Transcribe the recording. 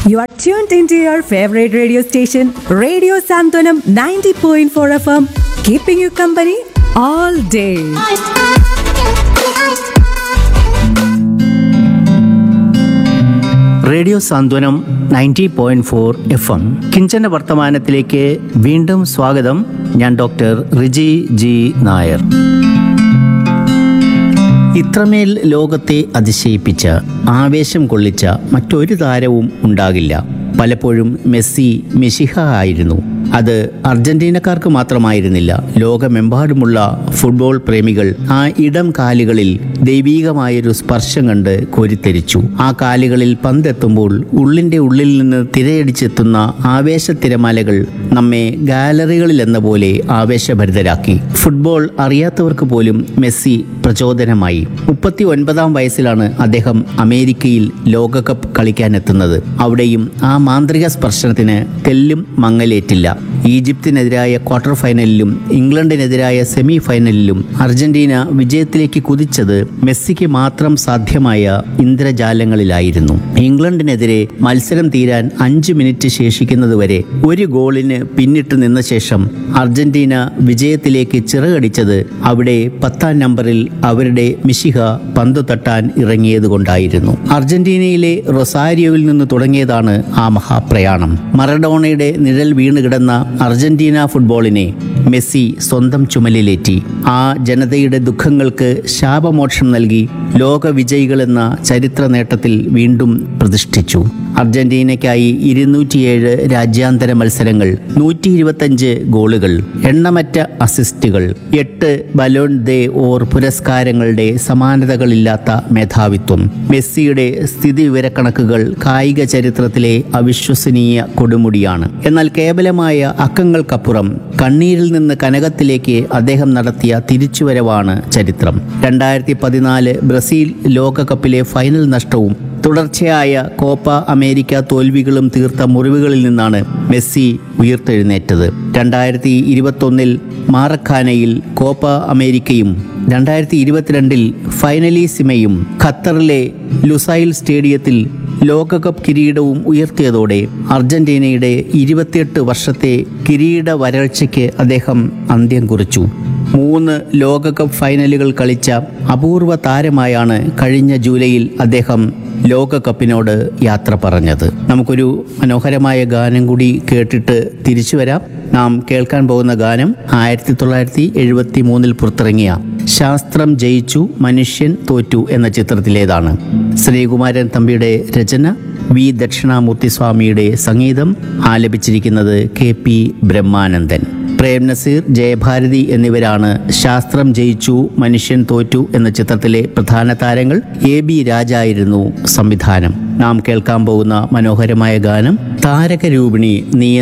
You are tuned into your favorite radio station, Radio Santonam 90.4 FM, keeping you company all day. Radio Santhwanam ninety point four F M കിഞ്ചന വർത്തമാനത്തിലേക്ക് വീണ്ടും സ്വാഗതം ഞാൻ doctor Riji G Nair ഇത്രമേൽ ലോകത്തെ അതിശയിപ്പിച്ച ആവേശം കൊള്ളിച്ച മറ്റൊരു താരവും ഉണ്ടാകില്ല പലപ്പോഴും മെസ്സി മെഷിഹ ആയിരുന്നു അത് അർജന്റീനക്കാർക്ക് മാത്രമായിരുന്നില്ല ലോകമെമ്പാടുമുള്ള ഫുട്ബോൾ പ്രേമികൾ ആ ഇടം കാലുകളിൽ ദൈവീകമായൊരു സ്പർശം കണ്ട് കോരിത്തെരിച്ചു ആ കാലുകളിൽ പന്തെത്തുമ്പോൾ ഉള്ളിൻ്റെ ഉള്ളിൽ നിന്ന് തിരയടിച്ചെത്തുന്ന ആവേശ തിരമാലകൾ നമ്മെ ഗാലറികളിൽ എന്ന പോലെ ആവേശഭരിതരാക്കി ഫുട്ബോൾ അറിയാത്തവർക്ക് പോലും മെസ്സി പ്രചോദനമായി മുപ്പത്തി ഒൻപതാം വയസ്സിലാണ് അദ്ദേഹം അമേരിക്കയിൽ ലോകകപ്പ് കളിക്കാനെത്തുന്നത് അവിടെയും ആ മാന്ത്രിക സ്പർശനത്തിന് തെല്ലും മങ്ങലേറ്റില്ല ഈജിപ്തിനെതിരായ ക്വാർട്ടർ ഫൈനലിലും ഇംഗ്ലണ്ടിനെതിരായ സെമി ഫൈനലിലും അർജന്റീന വിജയത്തിലേക്ക് കുതിച്ചത് മെസ്സിക്ക് മാത്രം സാധ്യമായ ഇന്ദ്രജാലങ്ങളിലായിരുന്നു ഇംഗ്ലണ്ടിനെതിരെ മത്സരം തീരാൻ അഞ്ച് മിനിറ്റ് ശേഷിക്കുന്നതുവരെ ഒരു ഗോളിന് പിന്നിട്ട് നിന്ന ശേഷം അർജന്റീന വിജയത്തിലേക്ക് ചിറകടിച്ചത് അവിടെ പത്താം നമ്പറിൽ അവരുടെ മിശിഹ പന്തു തട്ടാൻ ഇറങ്ങിയതുകൊണ്ടായിരുന്നു അർജന്റീനയിലെ റൊസാരിയോയിൽ നിന്ന് തുടങ്ങിയതാണ് ആ മഹാപ്രയാണം മറഡോണയുടെ നിഴൽ വീണ് കിടന്ന അർജന്റീന ഫുട്ബോളിനെ മെസ്സി സ്വന്തം ചുമലിലേറ്റി ആ ജനതയുടെ ദുഃഖങ്ങൾക്ക് ശാപമോക്ഷം നൽകി ലോക വിജയികളെന്ന ചരിത്ര നേട്ടത്തിൽ വീണ്ടും പ്രതിഷ്ഠിച്ചു അർജന്റീനയ്ക്കായി ഇരുന്നൂറ്റിയേഴ് രാജ്യാന്തര മത്സരങ്ങൾ നൂറ്റി ഇരുപത്തഞ്ച് ഗോളുകൾ എണ്ണമറ്റ അസിസ്റ്റുകൾ എട്ട് ബലോൺ ദേ ഓർ പുരസ്കാരങ്ങളുടെ സമാനതകളില്ലാത്ത മേധാവിത്വം മെസ്സിയുടെ സ്ഥിതി വിവരക്കണക്കുകൾ കായിക ചരിത്രത്തിലെ അവിശ്വസനീയ കൊടുമുടിയാണ് എന്നാൽ കേവലമായ അക്കങ്ങൾക്കപ്പുറം കണ്ണീരിൽ നിന്ന് കനകത്തിലേക്ക് അദ്ദേഹം നടത്തിയ തിരിച്ചുവരവാണ് ചരിത്രം രണ്ടായിരത്തി പതിനാല് ബ്രസീൽ ലോകകപ്പിലെ ഫൈനൽ നഷ്ടവും തുടർച്ചയായ കോപ്പ അമേരിക്ക തോൽവികളും തീർത്ത മുറിവുകളിൽ നിന്നാണ് മെസ്സി ഉയർത്തെഴുന്നേറ്റത് രണ്ടായിരത്തി ഇരുപത്തൊന്നിൽ മാറഖാനയിൽ കോപ്പ അമേരിക്കയും രണ്ടായിരത്തി ഇരുപത്തിരണ്ടിൽ ഫൈനലീസിമയും ഖത്തറിലെ ലുസൈൽ സ്റ്റേഡിയത്തിൽ ലോകകപ്പ് കിരീടവും ഉയർത്തിയതോടെ അർജന്റീനയുടെ ഇരുപത്തിയെട്ട് വർഷത്തെ കിരീട വരൾച്ചയ്ക്ക് അദ്ദേഹം അന്ത്യം കുറിച്ചു മൂന്ന് ലോകകപ്പ് ഫൈനലുകൾ കളിച്ച അപൂർവ താരമായാണ് കഴിഞ്ഞ ജൂലൈയിൽ അദ്ദേഹം ലോകകപ്പിനോട് യാത്ര പറഞ്ഞത് നമുക്കൊരു മനോഹരമായ ഗാനം കൂടി കേട്ടിട്ട് തിരിച്ചു വരാം നാം കേൾക്കാൻ പോകുന്ന ഗാനം ആയിരത്തി തൊള്ളായിരത്തി എഴുപത്തി മൂന്നിൽ പുറത്തിറങ്ങിയ ശാസ്ത്രം ജയിച്ചു മനുഷ്യൻ തോറ്റു എന്ന ചിത്രത്തിലേതാണ് ശ്രീകുമാരൻ തമ്പിയുടെ രചന വി ദക്ഷിണാമൂർത്തി സ്വാമിയുടെ സംഗീതം ആലപിച്ചിരിക്കുന്നത് കെ പി ബ്രഹ്മാനന്ദൻ പ്രേം നസീർ ജയഭാരതി എന്നിവരാണ് ശാസ്ത്രം ജയിച്ചു മനുഷ്യൻ തോറ്റു എന്ന ചിത്രത്തിലെ പ്രധാന താരങ്ങൾ എ ബി രാജായിരുന്നു സംവിധാനം നാം കേൾക്കാൻ പോകുന്ന മനോഹരമായ ഗാനം താരകരൂപിണി നീ